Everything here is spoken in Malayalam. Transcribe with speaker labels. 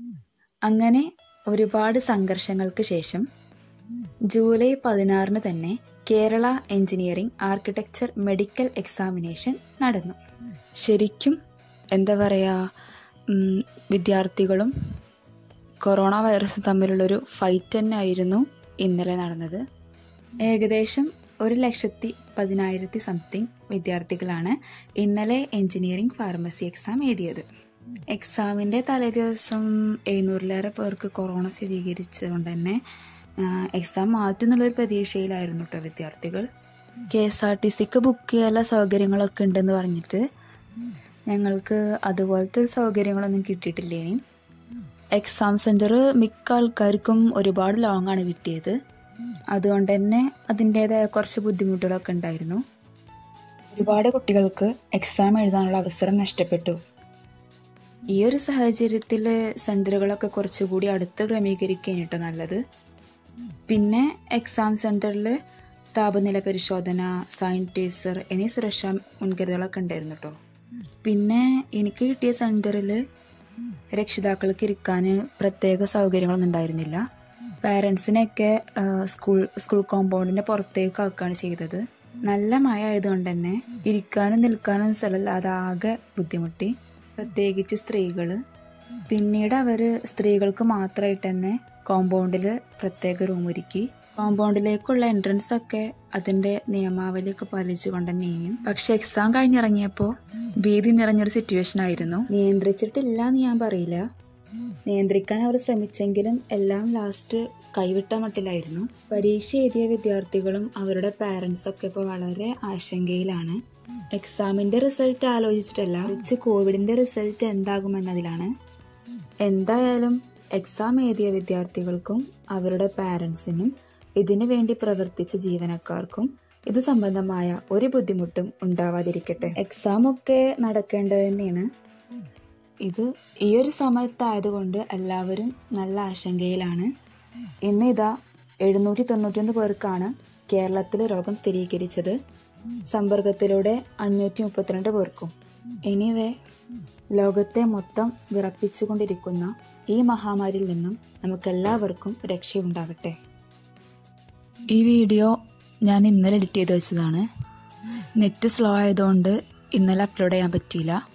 Speaker 1: അങ്ങനെ ഒരുപാട് സംഘർഷങ്ങൾക്ക് ശേഷം ജൂലൈ പതിനാറിന് തന്നെ Kerala engineering architecture medical examination നടന്നു ശരിക്കും എന്താ പറയുക വിദ്യാർത്ഥികളും കൊറോണ വൈറസും തമ്മിലുള്ളൊരു ഫൈറ്റ് തന്നെ ആയിരുന്നു ഇന്നലെ നടന്നത് ഏകദേശം ഒരു ലക്ഷത്തി പതിനായിരത്തി സംതിങ് വിദ്യാർത്ഥികളാണ് ഇന്നലെ എഞ്ചിനീയറിംഗ് ഫാർമസി എക്സാം എഴുതിയത് എക്സാമിൻ്റെ തലേദിവസം എഴുന്നൂറിലേറെ പേർക്ക് കൊറോണ സ്ഥിരീകരിച്ചതുകൊണ്ട് തന്നെ എക്സാം മാറ്റുന്നുള്ളൊരു പ്രതീക്ഷയിലായിരുന്നു കേട്ടോ വിദ്യാർത്ഥികൾ കെ എസ് ആർ ടി സിക്ക് ബുക്ക് ചെയ്യാനുള്ള സൗകര്യങ്ങളൊക്കെ ഉണ്ടെന്ന് പറഞ്ഞിട്ട് ഞങ്ങൾക്ക് അതുപോലത്തെ സൗകര്യങ്ങളൊന്നും കിട്ടിയിട്ടില്ലേനി എക്സാം സെൻറ്റർ മിക്ക ആൾക്കാർക്കും ഒരുപാട് ലോങ് ആണ് കിട്ടിയത് അതുകൊണ്ട് തന്നെ അതിൻ്റേതായ കുറച്ച് ബുദ്ധിമുട്ടുകളൊക്കെ ഉണ്ടായിരുന്നു ഒരുപാട് കുട്ടികൾക്ക് എക്സാം എഴുതാനുള്ള അവസരം നഷ്ടപ്പെട്ടു ഈ ഒരു സാഹചര്യത്തിൽ സെൻറ്ററുകളൊക്കെ കുറച്ചുകൂടി അടുത്ത് ക്രമീകരിക്കാനിട്ടോ നല്ലത് പിന്നെ എക്സാം സെൻറ്ററിൽ താപനില പരിശോധന സാനിറ്റൈസർ എന്നീ സുരക്ഷാ മുൻകരുതലൊക്കെ ഉണ്ടായിരുന്നു കേട്ടോ പിന്നെ എനിക്ക് കിട്ടിയ സെൻറ്ററിൽ രക്ഷിതാക്കൾക്ക് ഇരിക്കാൻ പ്രത്യേക സൗകര്യങ്ങളൊന്നും ഉണ്ടായിരുന്നില്ല പാരൻസിനെയൊക്കെ സ്കൂൾ സ്കൂൾ കോമ്പൗണ്ടിൻ്റെ പുറത്തേക്ക് ആക്കുകയാണ് ചെയ്തത് നല്ല മഴ ആയതുകൊണ്ട് തന്നെ ഇരിക്കാനും നിൽക്കാനും സ്ഥലമില്ലാതെ ആകെ ബുദ്ധിമുട്ടി പ്രത്യേകിച്ച് സ്ത്രീകൾ പിന്നീട് അവർ സ്ത്രീകൾക്ക് മാത്രമായിട്ട് തന്നെ കോമ്പൗണ്ടിൽ പ്രത്യേക റൂം ഒരുക്കി കോമ്പൗണ്ടിലേക്കുള്ള എൻട്രൻസ് ഒക്കെ അതിൻ്റെ നിയമാവലിയൊക്കെ പാലിച്ചുകൊണ്ട് തന്നെ ചെയ്യും പക്ഷെ എക്സാം കഴിഞ്ഞിറങ്ങിയപ്പോൾ ഭീതി നിറഞ്ഞൊരു സിറ്റുവേഷൻ ആയിരുന്നു നിയന്ത്രിച്ചിട്ടില്ല എന്ന് ഞാൻ പറയില്ല നിയന്ത്രിക്കാൻ അവർ ശ്രമിച്ചെങ്കിലും എല്ലാം ലാസ്റ്റ് കൈവിട്ട മട്ടിലായിരുന്നു പരീക്ഷ എഴുതിയ വിദ്യാർത്ഥികളും അവരുടെ പാരൻസ് ഒക്കെ ഇപ്പോൾ വളരെ ആശങ്കയിലാണ് എക്സാമിന്റെ റിസൾട്ട് ആലോചിച്ചിട്ടല്ല മറിച്ച് കോവിഡിന്റെ റിസൾട്ട് എന്താകുമെന്നതിലാണ് എന്തായാലും എക്സാം എഴുതിയ വിദ്യാർത്ഥികൾക്കും അവരുടെ പാരൻസിനും ഇതിനു വേണ്ടി പ്രവർത്തിച്ച ജീവനക്കാർക്കും ഇത് സംബന്ധമായ ഒരു ബുദ്ധിമുട്ടും ഉണ്ടാവാതിരിക്കട്ടെ എക്സാം ഒക്കെ നടക്കേണ്ടത് തന്നെയാണ് ഇത് ഈ ഒരു സമയത്തായതുകൊണ്ട് എല്ലാവരും നല്ല ആശങ്കയിലാണ് ഇന്ന് ഇതാ എഴുന്നൂറ്റി തൊണ്ണൂറ്റിയൊന്ന് പേർക്കാണ് കേരളത്തിൽ രോഗം സ്ഥിരീകരിച്ചത് സമ്പർക്കത്തിലൂടെ അഞ്ഞൂറ്റി മുപ്പത്തിരണ്ട് പേർക്കും എനിവേ ലോകത്തെ മൊത്തം വിറപ്പിച്ചുകൊണ്ടിരിക്കുന്ന ഈ മഹാമാരിയിൽ നിന്നും നമുക്കെല്ലാവർക്കും രക്ഷയുണ്ടാകട്ടെ ഈ വീഡിയോ ഞാൻ ഇന്നലെ എഡിറ്റ് ചെയ്ത് വെച്ചതാണ് നെറ്റ് സ്ലോ ആയതുകൊണ്ട് ഇന്നലെ അപ്ലോഡ് ചെയ്യാൻ പറ്റിയില്ല